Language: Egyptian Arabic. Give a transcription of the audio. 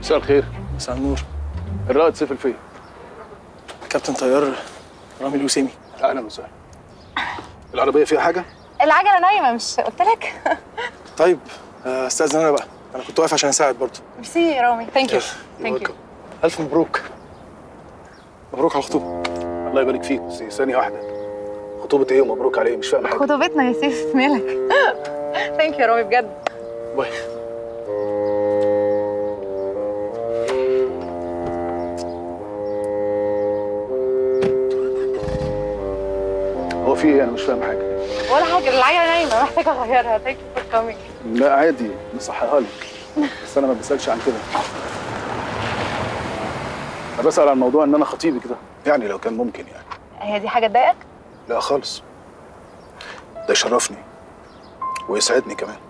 مساء الخير مساء النور الرائد سيف الفيه كابتن طيار رامي الوسيمي اهلا وسهلا العربيه فيها حاجه العجله نايمه مش قلت لك طيب آه، استاذن انا بقى انا كنت واقف عشان اساعد برضه ميرسي يا رامي ثانك يو ثانك يو الف مبروك مبروك على الخطوبه الله يبارك فيك بس ثانيه واحده خطوبه ايه ومبروك عليه مش فاهم حاجه خطوبتنا يا سيف مالك ثانك يو يا رامي بجد باي هو في ايه انا مش فاهم حاجه ولا حاجه العجله نايمه محتاجه اغيرها ثانك يو فور كامينج لا عادي نصحيها لك بس انا ما بسالش عن كده انا بسال عن موضوع ان انا خطيبي كده يعني لو كان ممكن يعني هي دي حاجه تضايقك لا خالص ده يشرفني ويسعدني كمان